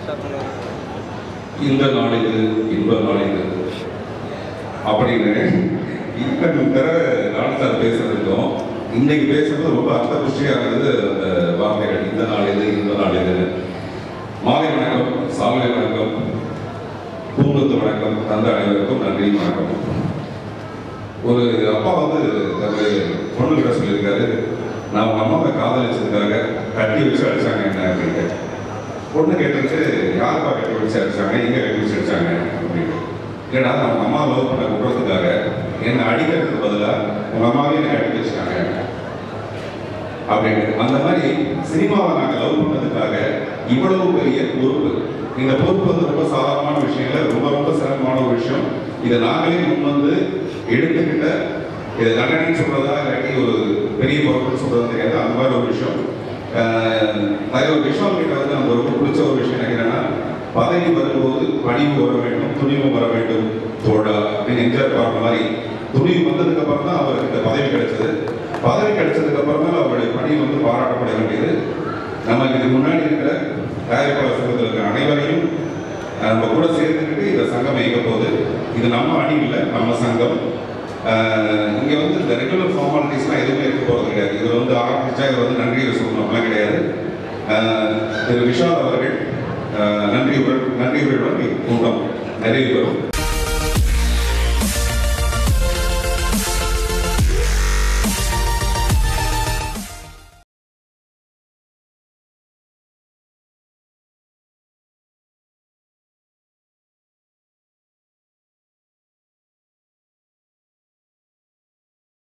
இந்த நாளிது இன்ப நாளிது அப்படின்னு இத்தனை தடவை நாள் சார் பேசுறதுக்கும் இன்னைக்கு பேசுறது ரொம்ப அர்த்தபுஷ்டியாக இருந்தது அந்த வார்த்தைகள் இந்த நாளிது இந்த நாளிது மாலை வணக்கம் சாலை வணக்கம் பூங்கத்து வணக்கம் தந்த அனைவருக்கும் நன்றி வணக்கம் ஒரு அப்பா வந்து தன்னுடைய பொண்ணுகிட்ட சொல்லியிருக்காரு நான் உங்க அம்மாவை காதலிச்சதுக்காக கட்டி வச்சு அடிச்சாங்க என்ன அப்படின்ட்டு பொண்ணு கேட்டிருக்கு யாருப்பா கட்டி வச்சு அடிச்சாங்க எங்க கட்டி வச்சு அடிச்சாங்க அப்படின்னு இல்லடா நான் உங்க அம்மா லவ் பண்ண விடுறதுக்காக என்னை அடிக்கிறதுக்கு பதிலாக உங்க அம்மாவே என்னை கட்டி வச்சுட்டாங்க அப்படின்னு அந்த மாதிரி சினிமாவை நாங்கள் லவ் பண்ணதுக்காக இவ்வளவு பெரிய பொறுப்பு இந்த பொறுப்பு வந்து ரொம்ப சாதாரணமான விஷயம் இல்லை ரொம்ப ரொம்ப சிரமமான ஒரு விஷயம் இதை நாங்களே முன் வந்து எடுத்துக்கிட்ட இதை தண்டனை சொல்றதா இல்லாட்டி ஒரு பெரிய பொறுப்புன்னு சொல்றது தெரியாது அந்த மாதிரி ஒரு விஷயம் ஆஹ் தலைவர் விஷால் கிட்ட வந்து நமக்கு ரொம்ப பிடிச்ச ஒரு விஷயம் எனக்கு என்னன்னா பதவி வரும்போது பணிவு வர வேண்டும் துணிவு வர வேண்டும் தோழா அப்படின்னு எம்ஜிஆர் பாடுற மாதிரி துணிவு வந்ததுக்கு அப்புறம் தான் அவருக்கு இந்த பதவி கிடைச்சது பதவி கிடைச்சதுக்கு அப்புறம் தான் அவருடைய பணி வந்து பாராட்டப்பட வேண்டியது நம்ம இதுக்கு முன்னாடி இருக்கிற தயாரிப்பாளர் சங்கத்தில் இருக்கிற அனைவரையும் அஹ், நம்ம கூட சேர்த்துக்கிட்டு இந்த சங்கம் இயங்க போகுது இது நம்ம அணி இல்லை நம்ம சங்கம் அஹ், இங்க வந்து இந்த ரெகுலர் ஃபார்மாலிட்டிஸ்லாம் எதுவுமே இருக்க போறது கிடையாது இவர் வந்து ஆரம்பிச்சா இவர் வந்து நன்றி சொல்லணும் அப்படிலாம் கிடையாது அஹ், திரு விஷால் அவர்கள் அஹ், நன்றியுடன் நன்றியுடன் கூட்டம் நிறைவு பெறும்